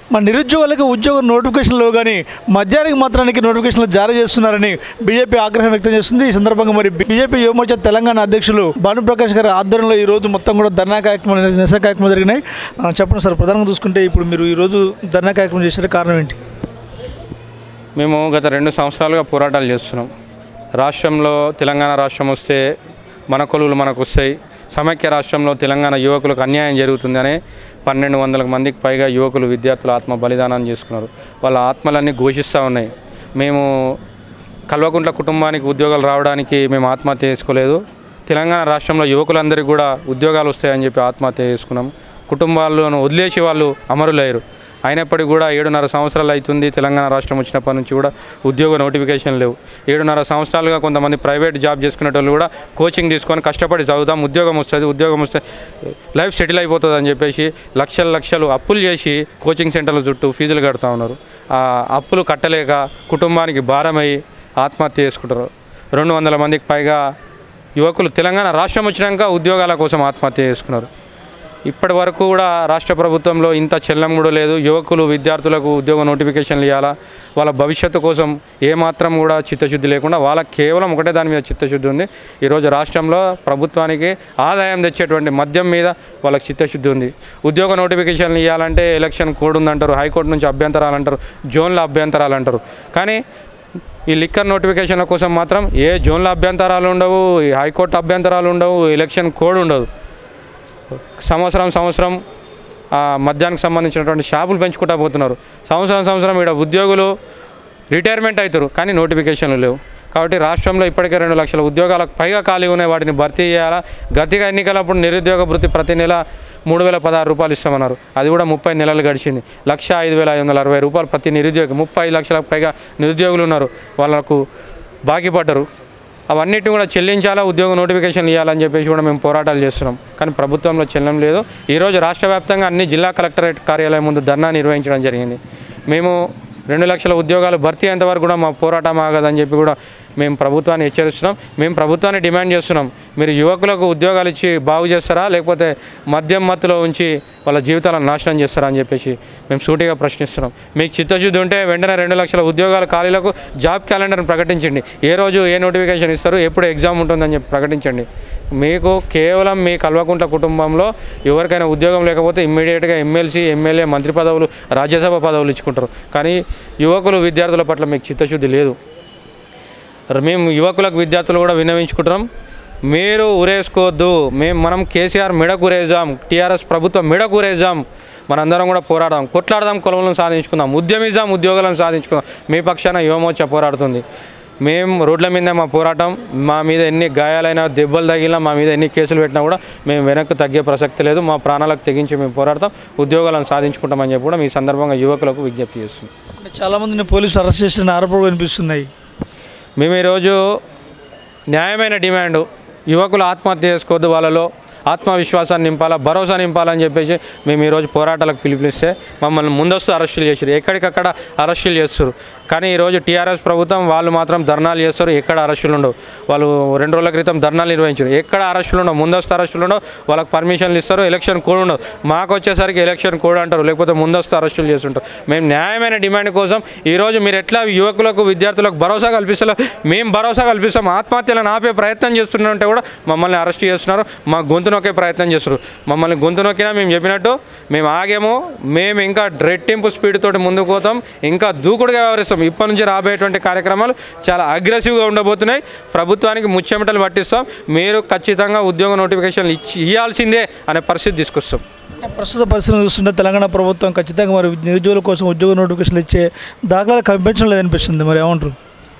మన నిరుద్యోగులకు ఉద్యోగ నోటిఫికేషన్లో కానీ మధ్యాహ్నానికి మాత్రానికి నోటిఫికేషన్లు జారీ చేస్తున్నారని బీజేపీ ఆగ్రహం వ్యక్తం చేస్తుంది ఈ సందర్భంగా మరి బీజేపీ యువమోర్చా తెలంగాణ అధ్యక్షులు భానుప్రకాష్ గారి ఆధ్వర్యంలో ఈ రోజు మొత్తం కూడా ధర్నా కార్యక్రమం నిరసన కార్యక్రమం జరిగినాయి ఆ, చెప్పండి సార్ ప్రధానంగా చూసుకుంటే ఇప్పుడు మీరు ఈ రోజు ధర్నా కార్యక్రమం చేసిన కారణం ఏంటి మేము గత రెండు సంవత్సరాలుగా పోరాటాలు చేస్తున్నాం రాష్ట్రంలో తెలంగాణ రాష్ట్రం వస్తే మన కొలువులు మనకు వస్తాయి సమైక్య రాష్ట్రంలో తెలంగాణ యువకులకు అన్యాయం జరుగుతుందని పన్నెండు వందల మందికి పైగా యువకులు విద్యార్థులు ఆత్మ బలిదానం చేసుకున్నారు వాళ్ళ ఆత్మలన్నీ ఘోషిస్తూ ఉన్నాయి మేము కల్వకుంట్ల కుటుంబానికి ఉద్యోగాలు రావడానికి మేము ఆత్మహత్య చేసుకోలేదు తెలంగాణ రాష్ట్రంలో యువకులందరికీ కూడా ఉద్యోగాలు వస్తాయని చెప్పి ఆత్మహత్య చేసుకున్నాం కుటుంబాలను వదిలేసి వాళ్ళు అమరులయ్యారు అయినప్పటికీ కూడా ఏడున్నర సంవత్సరాలు అవుతుంది తెలంగాణ రాష్ట్రం వచ్చినప్పటి నుంచి కూడా ఉద్యోగ నోటిఫికేషన్ లేవు ఏడున్నర సంవత్సరాలుగా కొంతమంది ప్రైవేట్ జాబ్ చేసుకునే వాళ్ళు కూడా కోచింగ్ తీసుకొని కష్టపడి చదువుతాం ఉద్యోగం వస్తుంది ఉద్యోగం వస్తే లైఫ్ సెటిల్ అయిపోతుంది అని చెప్పేసి లక్షల లక్షలు అప్పులు చేసి కోచింగ్ సెంటర్ల చుట్టూ ఫీజులు కడుతూ ఉన్నారు ఆ అప్పులు కట్టలేక కుటుంబానికి భారమై ఆత్మహత్య చేసుకుంటారు రెండు వందల మందికి పైగా యువకులు తెలంగాణ రాష్ట్రం వచ్చినాక ఉద్యోగాల కోసం ఆత్మహత్య చేసుకున్నారు ఇప్పటి వరకు కూడా రాష్ట్ర ప్రభుత్వంలో ఇంత చెల్లం కూడా లేదు యువకులు విద్యార్థులకు ఉద్యోగ నోటిఫికేషన్లు ఇవ్వాలా వాళ్ళ భవిష్యత్తు కోసం ఏమాత్రం కూడా చిత్తశుద్ధి లేకుండా వాళ్ళకి కేవలం ఒకటే దాని మీద చిత్తశుద్ధి ఉంది ఈరోజు రాష్ట్రంలో ప్రభుత్వానికి ఆదాయం తెచ్చేటువంటి మద్యం మీద వాళ్ళకి చిత్తశుద్ధి ఉంది ఉద్యోగ నోటిఫికేషన్లు ఇవ్వాలంటే ఎలక్షన్ కోడ్ ఉందంటారు హైకోర్టు నుంచి అభ్యంతరాలు అంటారు జోన్ల అభ్యంతరాలు అంటారు కానీ ఈ లిక్కర్ నోటిఫికేషన్ల కోసం మాత్రం ఏ జోన్ల అభ్యంతరాలు ఉండవు ఈ హైకోర్టు అభ్యంతరాలు ఉండవు ఎలక్షన్ కోడ్ ఉండదు సంవత్సరం సంవత్సరం ఆ మద్యానికి సంబంధించినటువంటి షాపులు పెంచుకుంటా పోతున్నారు సంవత్సరం సంవత్సరం ఇక్కడ ఉద్యోగులు రిటైర్మెంట్ అవుతారు కానీ నోటిఫికేషన్లు లేవు కాబట్టి రాష్ట్రంలో ఇప్పటికే రెండు లక్షల ఉద్యోగాలకు పైగా ఖాళీ ఉన్నాయి వాటిని భర్తీ చేయాలా గతిగా ఎన్నికలప్పుడు నిరుద్యోగ భృతి ప్రతి నెల మూడు వేల పదహారు రూపాయలు ఇస్తామన్నారు అది కూడా ముప్పై నెలలు గడిచింది లక్ష ఐదు వేల ఐదు వందల అరవై రూపాయలు ప్రతి నిరుద్యోగి ముప్పై ఐదు లక్షలకు పైగా నిరుద్యోగులు ఉన్నారు వాళ్ళకు బాకీ పడ్డరు అవన్నిటిని కూడా చెల్లించాలా ఉద్యోగ నోటిఫికేషన్ ఇవ్వాలని చెప్పేసి కూడా మేము పోరాటాలు చేస్తున్నాం కానీ ప్రభుత్వంలో చెల్లం లేదు ఈరోజు రాష్ట్ర వ్యాప్తంగా అన్ని జిల్లా కలెక్టరేట్ కార్యాలయం ముందు ధర్నా నిర్వహించడం జరిగింది మేము రెండు లక్షల ఉద్యోగాలు భర్తీ అయ్యేంతవరకు కూడా మా పోరాటం ఆగదని చెప్పి కూడా మేము ప్రభుత్వాన్ని హెచ్చరిస్తున్నాం మేము ప్రభుత్వాన్ని డిమాండ్ చేస్తున్నాం మీరు యువకులకు ఉద్యోగాలు ఇచ్చి బాగు చేస్తారా లేకపోతే మద్యం మత్తులో ఉంచి వాళ్ళ జీవితాలను నాశనం చేస్తారా అని చెప్పేసి మేము సూటిగా ప్రశ్నిస్తున్నాం మీకు చిత్తశుద్ధి ఉంటే వెంటనే రెండు లక్షల ఉద్యోగాల ఖాళీలకు జాబ్ క్యాలెండర్ని ప్రకటించండి ఏ రోజు ఏ నోటిఫికేషన్ ఇస్తారు ఎప్పుడు ఎగ్జామ్ ఉంటుందని చెప్పి ప్రకటించండి మీకు కేవలం మీ కల్వకుంట్ల కుటుంబంలో ఎవరికైనా ఉద్యోగం లేకపోతే ఇమ్మీడియట్గా ఎమ్మెల్సీ ఎమ్మెల్యే మంత్రి పదవులు రాజ్యసభ పదవులు ఇచ్చుకుంటారు కానీ యువకులు విద్యార్థుల పట్ల మీకు చిత్తశుద్ధి లేదు మేము యువకులకు విద్యార్థులు కూడా విన్నవించుకుంటున్నాం మీరు ఉరేసుకోవద్దు మేము మనం కేసీఆర్ మెడకు ఉరేద్దాం టీఆర్ఎస్ ప్రభుత్వం మెడకు ఉరేద్దాం మనందరం కూడా పోరాడదాం కొట్లాడదాం కొలువులను సాధించుకుందాం ఉద్యమిద్దాం ఉద్యోగాలను సాధించుకుందాం మీ పక్షాన యువమోర్చా పోరాడుతుంది మేము రోడ్ల మీద మా పోరాటం మా మీద ఎన్ని గాయాలైనా దెబ్బలు తగిలినా మా మీద ఎన్ని కేసులు పెట్టినా కూడా మేము వెనక్కి తగ్గే ప్రసక్తి లేదు మా ప్రాణాలకు తెగించి మేము పోరాడతాం ఉద్యోగాలను సాధించుకుంటామని చెప్పి కూడా మీ సందర్భంగా యువకులకు విజ్ఞప్తి చేస్తున్నాం అంటే చాలామందిని పోలీసులు అరెస్ట్ చేసిన ఆరోపణలు కనిపిస్తున్నాయి మేము ఈరోజు న్యాయమైన డిమాండ్ యువకులు ఆత్మహత్య చేసుకోవద్దు వాళ్ళలో ఆత్మవిశ్వాసాన్ని నింపాలా భరోసా నింపాలని చెప్పేసి మేము ఈరోజు పోరాటాలకు పిలుపునిస్తే మమ్మల్ని ముందస్తు అరెస్టులు చేశారు ఎక్కడికక్కడ అరెస్టులు చేస్తారు కానీ ఈరోజు టీఆర్ఎస్ ప్రభుత్వం వాళ్ళు మాత్రం ధర్నాలు చేస్తారు ఎక్కడ అరెస్టులు ఉండవు వాళ్ళు రెండు రోజుల క్రితం ధర్నాలు నిర్వహించారు ఎక్కడ అరెస్టులు ఉండవు ముందస్తు అరెస్టులు ఉండవు వాళ్ళకి పర్మిషన్లు ఇస్తారు ఎలక్షన్ కోడ్ ఉండవు మాకు వచ్చేసరికి ఎలక్షన్ కోడ్ అంటారు లేకపోతే ముందస్తు అరెస్టులు చేస్తుంటారు మేము న్యాయమైన డిమాండ్ కోసం ఈరోజు మీరు ఎట్లా యువకులకు విద్యార్థులకు భరోసా కల్పిస్తారు మేము భరోసా కల్పిస్తాం ఆత్మహత్యలను ఆపే ప్రయత్నం చేస్తుంటే కూడా మమ్మల్ని అరెస్ట్ చేస్తున్నారు మా గొంతు నొక్కే ప్రయత్నం చేస్తారు మమ్మల్ని గొంతు నొక్కినా మేము చెప్పినట్టు మేము ఆగేమో మేము ఇంకా రెట్టింపు స్పీడ్ తోటి ముందుకు పోతాం ఇంకా దూకుడుగా వ్యవహరిస్తాం ఇప్పటి నుంచి రాబోయేటువంటి కార్యక్రమాలు చాలా అగ్రెసివ్గా ఉండబోతున్నాయి ప్రభుత్వానికి ముచ్చెమటలు పట్టిస్తాం మీరు ఖచ్చితంగా ఉద్యోగ నోటిఫికేషన్లు ఇచ్చి ఇవ్వాల్సిందే అనే పరిస్థితి తీసుకొస్తాం అంటే ప్రస్తుత పరిస్థితులు చూస్తుంటే తెలంగాణ ప్రభుత్వం ఖచ్చితంగా మరి నిరుద్యోగుల కోసం ఉద్యోగ నోటిఫికేషన్లు ఇచ్చే దాఖలాలు కనిపించడం లేదనిపిస్తుంది మరి ఏమంటారు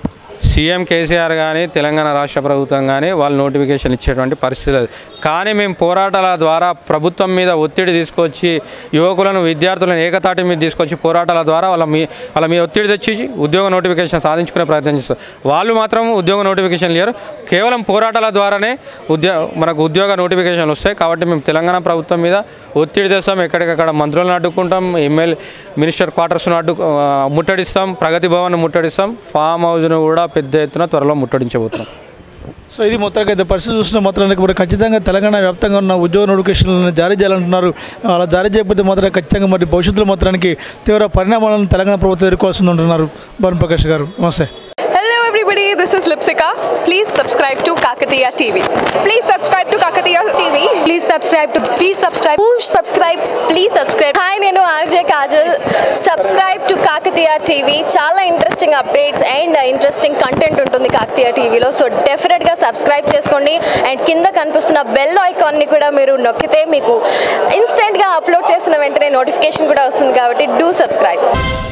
సీఎం కేసీఆర్ కానీ తెలంగాణ రాష్ట్ర ప్రభుత్వం కానీ వాళ్ళు నోటిఫికేషన్ ఇచ్చేటువంటి పరిస్థితి లేదు కానీ మేము పోరాటాల ద్వారా ప్రభుత్వం మీద ఒత్తిడి తీసుకొచ్చి యువకులను విద్యార్థులను ఏకతాటి మీద తీసుకొచ్చి పోరాటాల ద్వారా వాళ్ళ మీ వాళ్ళ మీ ఒత్తిడి తెచ్చి ఉద్యోగ నోటిఫికేషన్ సాధించుకునే ప్రయత్నం చేస్తారు వాళ్ళు మాత్రం ఉద్యోగ నోటిఫికేషన్ లేరు కేవలం పోరాటాల ద్వారానే ఉద్యో మనకు ఉద్యోగ నోటిఫికేషన్లు వస్తాయి కాబట్టి మేము తెలంగాణ ప్రభుత్వం మీద ఒత్తిడి తెస్తాం ఎక్కడికక్కడ మంత్రులను అడ్డుకుంటాం ఎమ్మెల్యే మినిస్టర్ క్వార్టర్స్ను అడ్డు ఆ, ముట్టడిస్తాం ప్రగతి భవన్ ముట్టడిస్తాం ఫామ్ హౌస్ను కూడా పెద్ద ఎత్తున త్వరలో ముట్టడించబోతున్నాం సో ఇది మొత్తానికి అయితే పరిస్థితి చూసిన మాత్రానికి మరి ఖచ్చితంగా తెలంగాణ వ్యాప్తంగా ఉన్న ఉద్యోగ నోటిఫికేషన్లను జారీ చేయాలంటున్నారు అలా జారీ చేయకపోతే మాత్రం ఖచ్చితంగా మరి భవిష్యత్తులో మాత్రానికి తీవ్ర పరిణామాలను తెలంగాణ ప్రభుత్వం ఎదుర్కోవాల్సి ఉంటున్నారు భాను ప్రకాష్ గారు నమస్తే Hello everybody, this is Lipsika. Please subscribe to Kakatiya TV. Please subscribe to Kakatiya TV. Please subscribe to please subscribe Push subscribe. Please subscribe. Hi నేను RJ Kajal subscribe to Kakatiya TV చాలా interesting updates and interesting content ఉంటుంది కాకతీయ టీవీలో so డెఫినెట్గా subscribe చేసుకోండి and కింద కనిపిస్తున్న bell ఐకాన్ని కూడా మీరు నొక్కితే మీకు ఇన్స్టెంట్గా అప్లోడ్ చేసిన వెంటనే నోటిఫికేషన్ కూడా వస్తుంది కాబట్టి డూ సబ్స్క్రైబ్